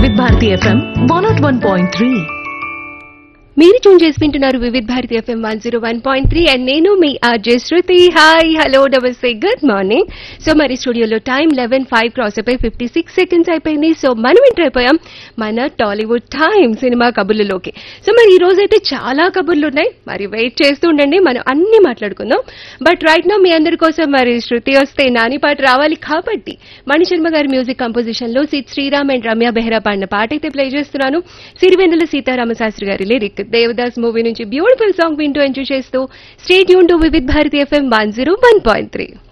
వివిధ Bharati FM one nought one point three మీరు tune చేసి వింటున్నారు Vividh Bharati FM one zero one point three and నేను మీ ఆర్జే శృతి హాయ్ హలో నమస్తే గుడ్ మార్నింగ్ సో మరి స్టూడియోలో టైం లెవెన్ ఫైవ్ క్రాస్ అయిపోయి ఫిఫ్టీ సిక్స్ సెకండ్స్ అయిపోయింది సో మనం ఎంటర్ అయిపోయాం మన టాలీవుడ్ టైం సినిమా కబుర్లలోకి సో మరి ఈ రోజు అయితే చాలా కబుర్లు ఉన్నాయి మరి వెయిట్ చేస్తూ ఉండండి మనం అన్ని మాట్లాడుకుందాం బట్ రైట్ నా మీ అందరి కోసం మరి శృతి వస్తే నాని పాట రావాలి కాబట్టి మణిశర్మ గారి మ్యూజిక్ కంపోజిషన్ లో సిద్ శ్రీరామ్ అండ్ రమ్య బెహ్రా పాడిన పాట అయితే ప్లే చేస్తున్నాను సిరివెన్నెల సీతారామ శాస్త్రి గారి లిరిక్ దేవదాస్ మూవీ నుంచి బ్యూటిఫుల్ సాంగ్ వింటూ ఎంజాయ్ చేస్తూ స్టేట్ యూన్ to Vividh Bharati FM one zero one point three